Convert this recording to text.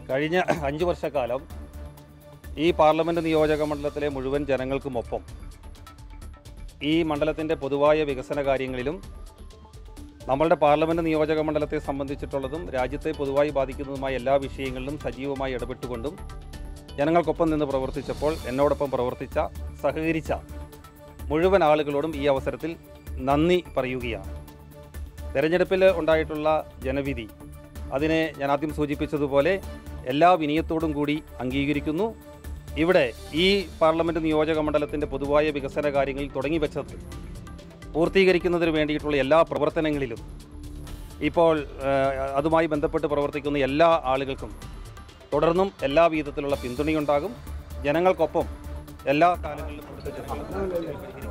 കഴിഞ്ഞ അഞ്ച് വർഷക്കാലം ഈ പാർലമെൻറ്റ് നിയോജക മണ്ഡലത്തിലെ മുഴുവൻ ജനങ്ങൾക്കുമൊപ്പം ഈ മണ്ഡലത്തിൻ്റെ പൊതുവായ വികസന കാര്യങ്ങളിലും നമ്മളുടെ പാർലമെൻറ്റ് നിയോജക മണ്ഡലത്തെ സംബന്ധിച്ചിട്ടുള്ളതും രാജ്യത്തെ പൊതുവായി ബാധിക്കുന്നതുമായ എല്ലാ വിഷയങ്ങളിലും സജീവമായി ഇടപെട്ടുകൊണ്ടും ജനങ്ങൾക്കൊപ്പം നിന്ന് പ്രവർത്തിച്ചപ്പോൾ എന്നോടൊപ്പം പ്രവർത്തിച്ച സഹകരിച്ച മുഴുവൻ ആളുകളോടും ഈ അവസരത്തിൽ നന്ദി പറയുകയാണ് തെരഞ്ഞെടുപ്പിൽ ഉണ്ടായിട്ടുള്ള ജനവിധി അതിനെ ഞാൻ ആദ്യം സൂചിപ്പിച്ചതുപോലെ എല്ലാ വിനയത്തോടും കൂടി അംഗീകരിക്കുന്നു ഇവിടെ ഈ പാർലമെൻറ്റ് നിയോജക മണ്ഡലത്തിൻ്റെ പൊതുവായ വികസന കാര്യങ്ങളിൽ തുടങ്ങി വെച്ചത് പൂർത്തീകരിക്കുന്നതിന് വേണ്ടിയിട്ടുള്ള എല്ലാ പ്രവർത്തനങ്ങളിലും ഇപ്പോൾ ഏഹ്, അതുമായി ബന്ധപ്പെട്ട് പ്രവർത്തിക്കുന്ന എല്ലാ ആളുകൾക്കും തുടർന്നും എല്ലാ വിധത്തിലുള്ള പിന്തുണയുണ്ടാകും ജനങ്ങൾക്കൊപ്പം എല്ലാ കാലങ്ങളിലും